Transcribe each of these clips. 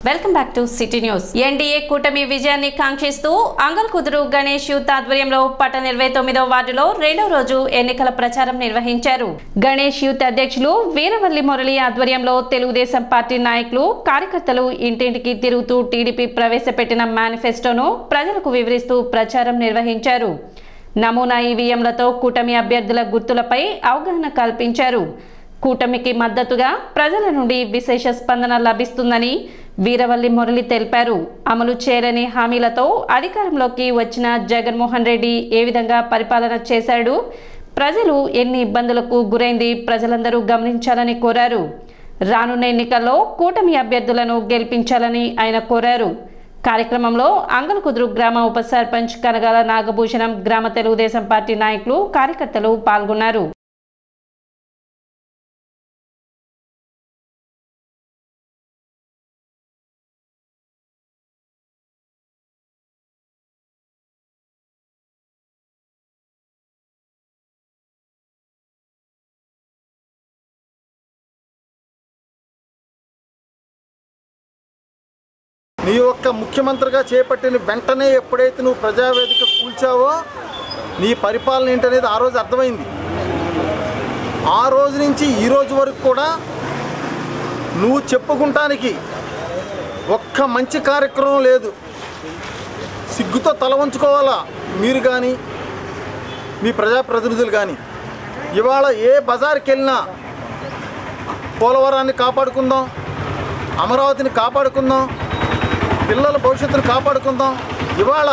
welcome back to city news NDA కూటమి విజయాన్ని కాంక్షిస్తూ అంగల్ కుదురు గణేష్ యూత్ ఆధ్వర్యంలో పట్టణ ఇరవై తొమ్మిదవ వార్డులో రెండో రోజు ఎన్నికల ప్రచారం నిర్వహించారు గణేష్ యూత్ అధ్యక్షులు వీరవల్లి మురళి ఆధ్వర్యంలో తెలుగుదేశం పార్టీ నాయకులు కార్యకర్తలు ఇంటింటికి తిరుగుతూ టీడీపీ ప్రవేశపెట్టిన మేనిఫెస్టోను ప్రజలకు వివరిస్తూ ప్రచారం నిర్వహించారు నమూనా ఈవీఎంలతో కూటమి అభ్యర్థుల గుర్తులపై అవగాహన కల్పించారు కూటమికి మద్దతుగా ప్రజల నుండి విశేష స్పందన లభిస్తుందని వీరవల్లి మురళి తెలిపారు అమలు చేయలేని హామీలతో అధికారంలోకి వచ్చిన జగన్మోహన్ రెడ్డి ఏ విధంగా పరిపాలన చేశాడు ప్రజలు ఎన్ని ఇబ్బందులకు గురైంది ప్రజలందరూ గమనించాలని కోరారు రానున్న ఎన్నికల్లో కూటమి అభ్యర్థులను గెలిపించాలని ఆయన కోరారు కార్యక్రమంలో అంగలకుదురు గ్రామ ఉప సర్పంచ్ కనగాల నాగభూషణం గ్రామ తెలుగుదేశం పార్టీ నాయకులు కార్యకర్తలు పాల్గొన్నారు నీ యొక్క ముఖ్యమంత్రిగా చేపట్టిన వెంటనే ఎప్పుడైతే నువ్వు ప్రజావేదిక కూల్చావో నీ పరిపాలన ఏంటనేది ఆ రోజు అర్థమైంది ఆ రోజు నుంచి ఈ రోజు వరకు కూడా నువ్వు చెప్పుకుంటానికి ఒక్క మంచి కార్యక్రమం లేదు సిగ్గుతో తల వంచుకోవాలా మీరు కానీ మీ ప్రజాప్రతినిధులు కానీ ఇవాళ ఏ బజార్కి వెళ్ళినా పోలవరాన్ని కాపాడుకుందాం అమరావతిని కాపాడుకుందాం పిల్లల భవిష్యత్తును కాపాడుకుందాం ఇవాళ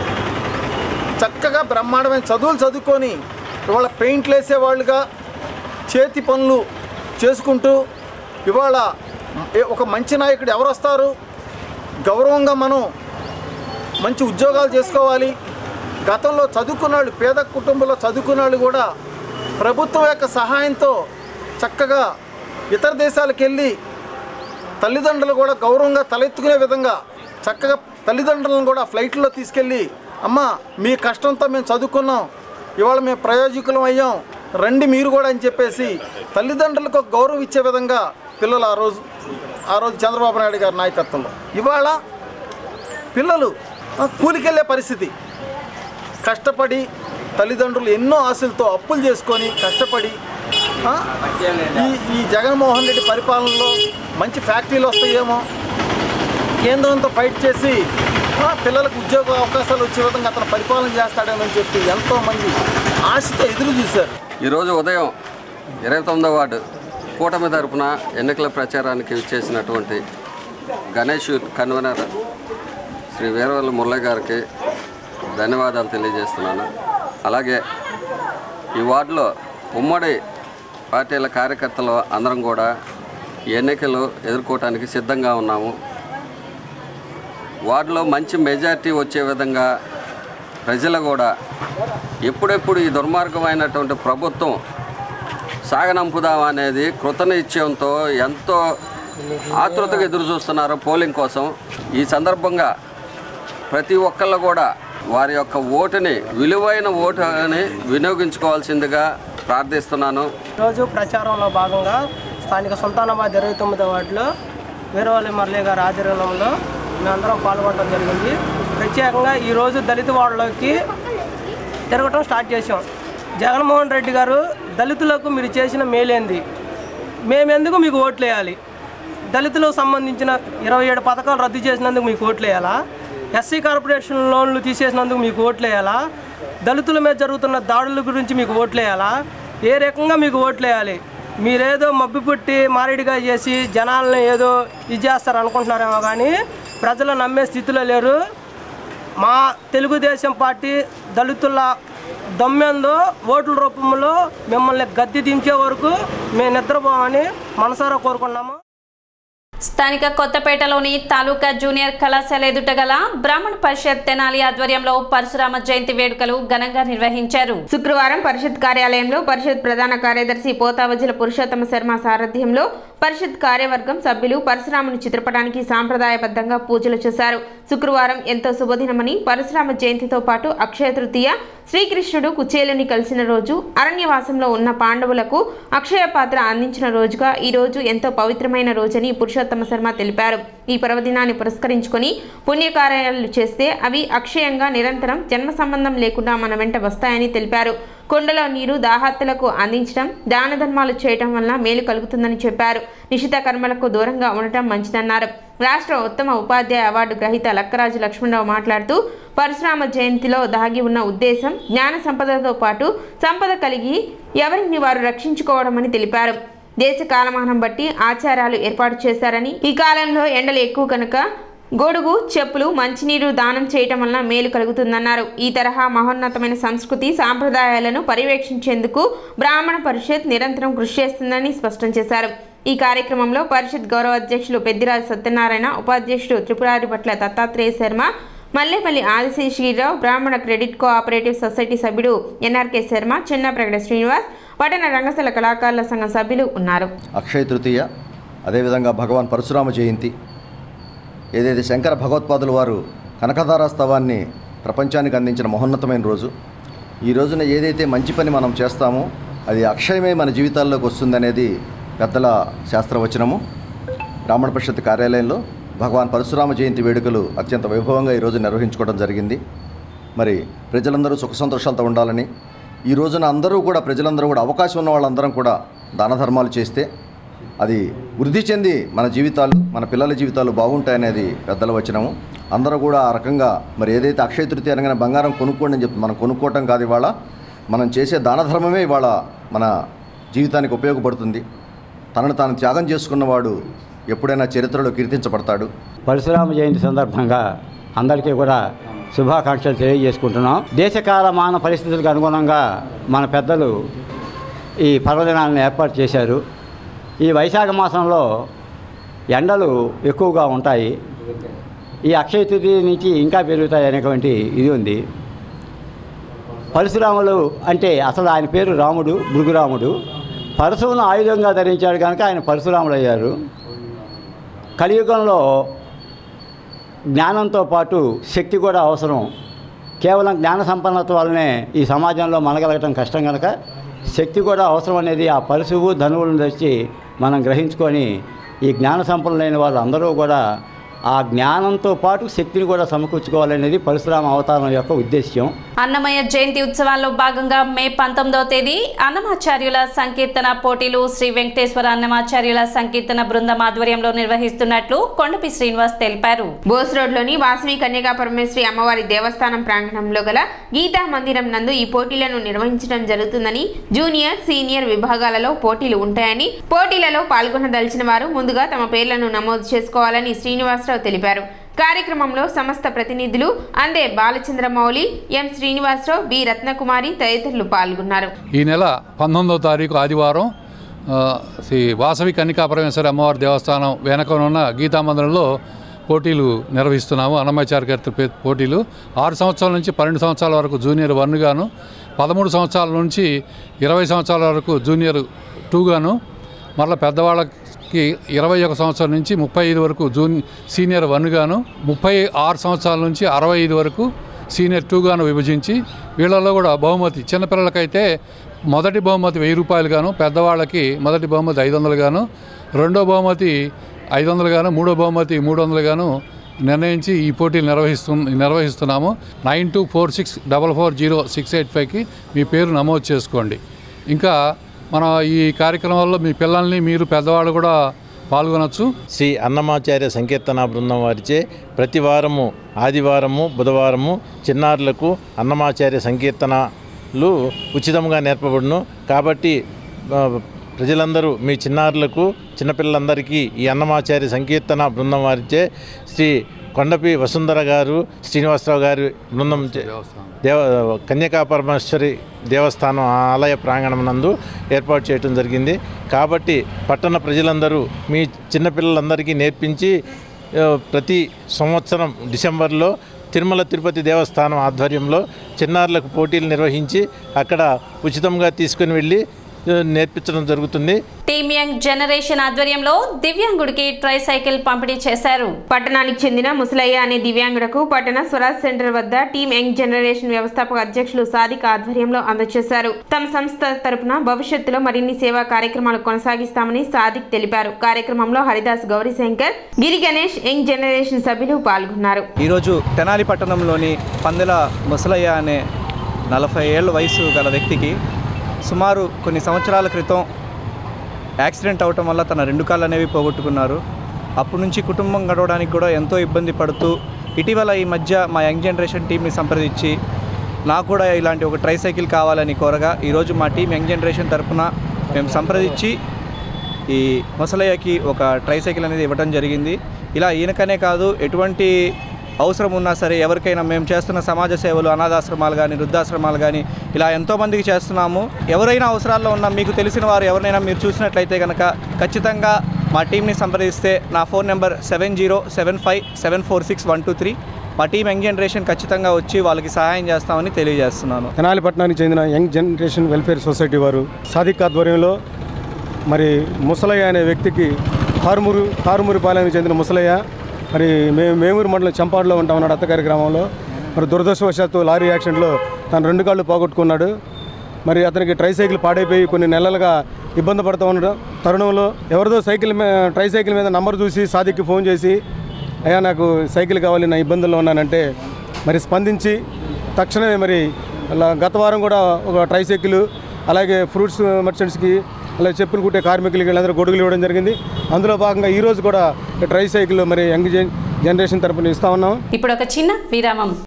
చక్కగా బ్రహ్మాండమైన చదువులు చదువుకొని ఇవాళ పెయింట్లు వేసేవాళ్ళుగా చేతి పనులు చేసుకుంటూ ఇవాళ ఏ- ఒక మంచి నాయకుడు ఎవరు వస్తారు గౌరవంగా మనం మంచి ఉద్యోగాలు చేసుకోవాలి గతంలో చదువుకున్న వాళ్ళు పేద కుటుంబంలో చదువుకున్న వాళ్ళు కూడా ప్రభుత్వం యొక్క సహాయంతో చక్కగా ఇతర దేశాలకు వెళ్ళి తల్లిదండ్రులు కూడా గౌరవంగా తలెత్తుకునే విధంగా చక్కగా తల్లిదండ్రులను కూడా ఫ్లైట్లో తీసుకెళ్ళి అమ్మ మీ కష్టంతో మేము చదువుకున్నాం ఇవాళ మేము ప్రయోజకులం అయ్యాం రండి మీరు కూడా అని చెప్పేసి తల్లిదండ్రులకు ఒక గౌరవం ఇచ్చే విధంగా పిల్లలు ఆ రోజు ఆ రోజు చంద్రబాబు నాయుడు గారి నాయకత్వంలో ఇవాళ పిల్లలు ఆ, కూలికెళ్ళే పరిస్థితి కష్టపడి తల్లిదండ్రులు ఎన్నో ఆశలతో అప్పులు చేసుకొని కష్టపడి ఆ, ఈ ఈ జగన్మోహన్ రెడ్డి పరిపాలనలో మంచి ఫ్యాక్టరీలు వస్తాయేమో కేంద్రంతో ఫైట్ చేసి ఆ, పిల్లలకు ఉద్యోగ అవకాశాలు వచ్చే విధంగా అతను పరిపాలన చేస్తాడని చెప్పి ఎంతోమంది ఆశతో ఎదురు చూశారు ఈరోజు ఉదయం ఇరవై తొమ్మిదో వార్డు కూటమి తరపున ఎన్నికల ప్రచారానికి ఇచ్చేసినటువంటి గణేష్ యూత్ కన్వీనర్ శ్రీ వీరవల్లి మురళి గారికి ధన్యవాదాలు తెలియజేస్తున్నాను అలాగే ఈ వార్డులో ఉమ్మడి పార్టీల కార్యకర్తలు అందరం కూడా ఈ ఎన్నికలు ఎదుర్కోవటానికి సిద్ధంగా ఉన్నాము వార్డులో మంచి మెజార్టీ వచ్చే విధంగా ప్రజలు కూడా ఎప్పుడెప్పుడు ఈ దుర్మార్గమైనటువంటి ప్రభుత్వం సాగనంపుదాం అనేది కృతనిశ్చయంతో ఎంతో ఆతృతగా ఎదురు చూస్తున్నారు పోలింగ్ కోసం ఈ సందర్భంగా ప్రతి ఒక్కళ్ళు కూడా వారి యొక్క ఓటుని విలువైన ఓటుని వినియోగించుకోవాల్సిందిగా ప్రార్థిస్తున్నాను ఈరోజు ప్రచారంలో భాగంగా స్థానిక సుల్తానాబాద్ ఇరవై తొమ్మిదో వార్డులో వీరవల్లి మురళి గారి ఆధ్వర్యంలో మేమందరం పాల్గొనడం జరిగింది ప్రత్యేకంగా ఈరోజు దళిత వార్డులోకి తిరగటం స్టార్ట్ చేసాం జగన్మోహన్ రెడ్డి గారు దళితులకు మీరు చేసిన మేలేంది మేమెందుకు మీకు ఓట్లు వేయాలి దళితులకు సంబంధించిన ఇరవై ఏడు పథకాలు రద్దు చేసినందుకు మీకు ఓట్లు వేయాలా ఎస్సీ కార్పొరేషన్ లోన్లు తీసేసినందుకు మీకు ఓట్లు వేయాలా దళితుల మీద జరుగుతున్న దాడుల గురించి మీకు ఓట్లు వేయాలా ఏ రకంగా మీకు ఓట్లు వేయాలి మీరేదో మబ్బి పుట్టి మారేడిగా చేసి జనాలను ఏదో ఇది చేస్తారు అనుకుంటున్నారేమో కానీ ప్రజలు నమ్మే స్థితిలో లేరు మా తెలుగుదేశం పార్టీ దళితుల దమ్మెందో ఓట్ల రూపంలో మిమ్మల్ని గద్దె దించే వరకు మేము నిద్రపోమని మనసారా కోరుకున్నాము స్థానిక కొత్తపేటలోని తాలూకా జూనియర్ కళాశాల ఎదుట గల బ్రాహ్మణ పరిషత్ తెనాలి ఆధ్వర్యంలో పరశురామ జయంతి వేడుకలు ఘనంగా నిర్వహించారు శుక్రవారం పరిషత్ కార్యాలయంలో పరిషత్ ప్రధాన కార్యదర్శి పోతావజల పురుషోత్తమ శర్మ సారథ్యంలో పరిషత్ కార్యవర్గం సభ్యులు పరశురాముని చిత్రపటానికి సాంప్రదాయబద్ధంగా పూజలు చేశారు శుక్రవారం ఎంతో శుభదినమని పరశురామ జయంతితో పాటు అక్షయ తృతీయ శ్రీకృష్ణుడు కుచేలుని కలిసిన రోజు అరణ్యవాసంలో ఉన్న పాండవులకు అక్షయ పాత్ర అందించిన రోజుగా ఈ రోజు ఎంతో పవిత్రమైన రోజని పురుషోత్తమ శర్మ తెలిపారు ఈ పర్వదినాన్ని పురస్కరించుకొని పుణ్యకార్యాలు చేస్తే అవి అక్షయంగా నిరంతరం జన్మ సంబంధం లేకుండా మన వెంట వస్తాయని తెలిపారు కొండలో నీరు దాహార్తులకు అందించడం దాన ధర్మాలు చేయటం వల్ల మేలు కలుగుతుందని చెప్పారు నిషిత కర్మలకు దూరంగా ఉండటం మంచిదన్నారు రాష్ట్ర ఉత్తమ ఉపాధ్యాయ అవార్డు గ్రహీత లక్కరాజు లక్ష్మణరావు మాట్లాడుతూ పరశురామ జయంతిలో దాగి ఉన్న ఉద్దేశం జ్ఞాన సంపదతో పాటు సంపద కలిగి ఎవరిని వారు రక్షించుకోవడమని తెలిపారు దేశ కాలమానం బట్టి ఆచారాలు ఏర్పాటు చేశారని ఈ కాలంలో ఎండలు ఎక్కువ కనుక గొడుగు చెప్పులు మంచినీరు దానం చేయటం వలన మేలు కలుగుతుందన్నారు ఈ తరహా మహోన్నతమైన సంస్కృతి సాంప్రదాయాలను పర్యవేక్షించేందుకు బ్రాహ్మణ పరిషత్ నిరంతరం కృషి చేస్తుందని స్పష్టం చేశారు ఈ కార్యక్రమంలో పరిషత్ గౌరవ అధ్యక్షులు పెద్దిరాజు సత్యనారాయణ ఉపాధ్యక్షుడు త్రిపురారి పట్ల Dattatreya Sharma Mallepalli Adiseshagirirao Brahmana credit cooperative society సభ్యుడు ఎన్ఆర్కే శర్మ చిన్నప్రగడ శ్రీనివాస్ పట్టణ రంగస్థల కళాకారుల సంఘం సభ్యులు ఉన్నారు అక్షయ తృతీయ అదేవిధంగా భగవాన్ పరశురామ జయంతి ఏదైతే శంకర భగవత్పాదుల వారు కనకధారాస్తవాన్ని ప్రపంచానికి అందించిన మహోన్నతమైన రోజు ఈ రోజున ఏదైతే మంచి పని మనం చేస్తామో అది అక్షయమే మన జీవితాల్లోకి వస్తుందనేది పెద్దల శాస్త్రవచనము బ్రాహ్మణ పరిషత్ కార్యాలయంలో భగవాన్ పరశురామ జయంతి వేడుకలు అత్యంత వైభవంగా ఈరోజు నిర్వహించుకోవడం జరిగింది మరి ప్రజలందరూ సుఖ సంతోషాలతో ఉండాలని ఈ రోజున అందరూ కూడా ప్రజలందరూ కూడా అవకాశం ఉన్న వాళ్ళందరం కూడా దాన ధర్మాలు చేస్తే అది వృద్ధి చెంది మన జీవితాలు మన పిల్లల జీవితాలు బాగుంటాయనేది పెద్దల వచనము అందరూ కూడా ఆ రకంగా మరి ఏదైతే అక్షయ తృతీయ అనగానే బంగారం కొనుక్కోండి అని చెప్తుంది మనం కొనుక్కోవటం కాదు ఇవాళ మనం చేసే దాన ధర్మమే ఇవాళ మన జీవితానికి ఉపయోగపడుతుంది తనను తాను త్యాగం చేసుకున్నవాడు ఎప్పుడైనా చరిత్రలో కీర్తించబడతాడు పరశురామ జయంతి సందర్భంగా అందరికీ కూడా శుభాకాంక్షలు తెలియజేసుకుంటున్నాం దేశకాల మాన పరిస్థితులకు అనుగుణంగా మన పెద్దలు ఈ పర్వదినాలను ఏర్పాటు చేశారు ఈ వైశాఖ మాసంలో ఎండలు ఎక్కువగా ఉంటాయి ఈ అక్షయ తృతీయ నుంచి ఇంకా పెరుగుతాయి అనేటువంటి ఇది ఉంది పరశురాములు అంటే అసలు ఆయన పేరు రాముడు భృగురాముడు పరశువును ఆయుధంగా ధరించాడు కనుక ఆయన పరశురాముడు అయ్యారు కలియుగంలో జ్ఞానంతో పాటు శక్తి కూడా అవసరం కేవలం జ్ఞాన సంపన్నత వల్లనే ఈ సమాజంలో మనగలగటం కష్టం కనుక శక్తి కూడా అవసరం అనేది ఆ పరుశువు ధనువులను తెచ్చి మనం గ్రహించుకొని ఈ జ్ఞాన సంపన్నులు లేని వాళ్ళు అందరూ కూడా ఆ జ్ఞానంతో పాటు శక్తిని కూడా సమకూర్చుకోవాలనేది పరశురామ అవతారం యొక్క ఉద్దేశ్యం అన్నమయ్య జయంతి ఉత్సవాల్లో భాగంగా మే పంతొమ్మిదవ తేదీ అన్నమాచార్యుల సంకీర్తన పోటీలు శ్రీ వెంకటేశ్వర అన్నమాచార్యుల సంకీర్తన బృందం ఆధ్వర్యంలో నిర్వహిస్తున్నట్లు కొండపి శ్రీనివాస్ తెలిపారు బోస్ రోడ్లోని వాసవి కన్యకా పరమేశ్వరి అమ్మవారి దేవస్థానం ప్రాంగణంలో గల గీతా మందిరం నందు ఈ పోటీలను నిర్వహించడం జరుగుతుందని జూనియర్ సీనియర్ విభాగాలలో పోటీలు ఉంటాయని పోటీలలో పాల్గొనదలిచిన వారు ముందుగా తమ పేర్లను నమోదు చేసుకోవాలని శ్రీనివాసరావు తెలిపారు కార్యక్రమంలో సమస్త ప్రతినిధులు అందే బాలచంద్రమౌళి ఎం శ్రీనివాసరావు బి రత్నకుమారి తదితరులు పాల్గొన్నారు ఈ నెల పంతొమ్మిదవ తారీఖు ఆదివారం ఆ, శ్రీ వాసవి కన్నికా పరమేశ్వరి అమ్మవారి దేవస్థానం వెనకనున్న గీతామందిరంలో పోటీలు నిర్వహిస్తున్నాము అన్నమాచార్య గారి పే- పోటీలు ఆరు సంవత్సరాల నుంచి పన్నెండు సంవత్సరాల వరకు జూనియర్ వన్ గాను పదమూడు సంవత్సరాల నుంచి ఇరవై సంవత్సరాల వరకు జూనియర్ టూ గాను మరలా పెద్దవాళ్ళకి ఇరవై ఒక సంవత్సరం నుంచి ముప్పై ఐదు వరకు జూన్ సీనియర్ వన్ గాను ముప్పై ఆరు సంవత్సరాల నుంచి అరవై ఐదు వరకు సీనియర్ టూ గాను విభజించి వీళ్ళలో కూడా బహుమతి చిన్నపిల్లలకైతే మొదటి బహుమతి వెయ్యి రూపాయలు గాను పెద్దవాళ్ళకి మొదటి బహుమతి ఐదు వందలు గాను రెండో బహుమతి ఐదు వందలు గాను మూడో బహుమతి మూడు వందలు గాను నిర్ణయించి ఈ పోటీలు నిర్వహిస్తు నిర్వహిస్తున్నాము nine two four six double four zero six eight ఫైవ్కి మీ పేరు నమోదు చేసుకోండి ఇంకా మన ఈ కార్యక్రమాల్లో మీ పిల్లల్ని మీరు పెద్దవాళ్ళు కూడా పాల్గొనవచ్చు శ్రీ అన్నమాచార్య సంకీర్తన బృందం వారిచే ప్రతి వారము ఆదివారము బుధవారము చిన్నారులకు అన్నమాచార్య సంకీర్తనలు ఉచితంగా నేర్పబడును కాబట్టి ఆ, ప్రజలందరూ మీ చిన్నారులకు చిన్నపిల్లలందరికీ ఈ అన్నమాచార్య సంకీర్తన బృందం వారిచే శ్రీ కొండపి వసుంధర గారు శ్రీనివాసరావు గారి బృందం చే- దేవ కన్యకా పరమేశ్వరి దేవస్థానం ఆలయ ప్రాంగణం నందు ఏర్పాటు చేయడం జరిగింది కాబట్టి పట్టణ ప్రజలందరూ మీ చిన్నపిల్లలందరికీ నేర్పించి ఆ, ప్రతి సంవత్సరం డిసెంబర్లో తిరుమల తిరుపతి దేవస్థానం ఆధ్వర్యంలో చిన్నారులకు పోటీలు నిర్వహించి అక్కడ ఉచితంగా తీసుకుని వెళ్ళి ఆ, నేర్పించడం జరుగుతుంది టీమ్ యంగ్ జనరేషన్ ఆధ్వర్యంలో దివ్యాంగుడికి ట్రై సైకిల్ పంపిణీ చేశారు పట్టణానికి చెందిన ముసలయ్య అనే దివ్యాంగుడకు పట్టణ స్వరాజ్ సెంటర్ వద్ద టీమ్ యంగ్ జనరేషన్ వ్యవస్థాపక అధ్యక్షులు సాదిక్ ఆధ్వర్యంలో అందజేశారు తమ సంస్థ తరపున భవిష్యత్తులో మరిన్ని సేవా కార్యక్రమాలు కొనసాగిస్తామని సాదిక్ తెలిపారు కార్యక్రమంలో హరిదాస్ గౌరీశంకర్ గిరి గణేష్ యంగ్ జనరేషన్ సభ్యులు పాల్గొన్నారు ఈరోజు తెనాలి పట్టణంలోని పందెల ముసలయ్య అనే నలభై ఏళ్ళ వయసు గల వ్యక్తికి సుమారు కొన్ని సంవత్సరాల క్రితం యాక్సిడెంట్ అవటం వల్ల తన రెండు కాళ్ళు అనేవి పోగొట్టుకున్నారు అప్పటి నుంచి కుటుంబం గడవడానికి కూడా ఎంతో ఇబ్బంది పడుతూ ఇటీవల ఈ మధ్య మా యంగ్ జనరేషన్ టీంని సంప్రదించి నాకు కూడా ఇలాంటి ఒక ట్రై సైకిల్ కావాలని కోరగా ఈరోజు మా టీం యంగ్ జనరేషన్ తరఫున మేము సంప్రదించి ఈ ముసలయ్యకి ఒక ట్రై సైకిల్ అనేది ఇవ్వడం జరిగింది ఇలా ఈయనకనే కాదు ఎటువంటి అవసరం ఉన్నా సరే ఎవరికైనా మేము చేస్తున్న సమాజ సేవలు అనాథాశ్రమాలు కానీ వృద్ధాశ్రమాలు కానీ ఇలా ఎంతోమందికి చేస్తున్నాము ఎవరైనా అవసరాల్లో ఉన్న మీకు తెలిసిన వారు ఎవరినైనా మీరు చూసినట్లయితే కనుక ఖచ్చితంగా మా టీంని సంప్రదిస్తే నా phone number seven zero seven five seven four six one two three మా టీం యంగ్ జనరేషన్ ఖచ్చితంగా వచ్చి వాళ్ళకి సహాయం చేస్తామని తెలియజేస్తున్నాను తెనాలి పట్టణానికి చెందిన యంగ్ జనరేషన్ వెల్ఫేర్ సొసైటీ వారు సాదిక్ ఆధ్వర్యంలో మరి ముసలయ్య అనే వ్యక్తికి కారుమూరు కారుమూరిపాలెంకి చెందిన ముసలయ్య మరి మేము మేమూరు మండలం చంపాడులో ఉంటాం ఉన్నాడు అత్తగారి గ్రామంలో మరి దురదృష్టవశాత్తు లారీ యాక్సిడెంట్లో తన రెండు కాళ్ళు పోగొట్టుకున్నాడు మరి అతనికి ట్రై సైకిల్ పాడైపోయి కొన్ని నెలలుగా ఇబ్బంది పడుతూ ఉండడం తరుణంలో ఎవరిదో సైకిల్ మీద ట్రై సైకిల్ మీద నంబర్ చూసి సాదిక్కి ఫోన్ చేసి అయ్యా నాకు సైకిల్ కావాలి నా ఇబ్బందుల్లో ఉన్నానంటే మరి స్పందించి తక్షణమే మరి అలా గత వారం కూడా ఒక ట్రై సైకిల్ అలాగే ఫ్రూట్స్ మర్చెంట్స్కి అలాగే చెప్పులు కుట్టే కార్మికులకి వీళ్ళందరూ గొడుగులు ఇవ్వడం జరిగింది అందులో భాగంగా ఈరోజు కూడా ట్రై సైకిల్ మరి యంగ్ జన్- జనరేషన్ తరపున ఇస్తా ఉన్నాం ఇప్పుడు ఒక చిన్న విరామం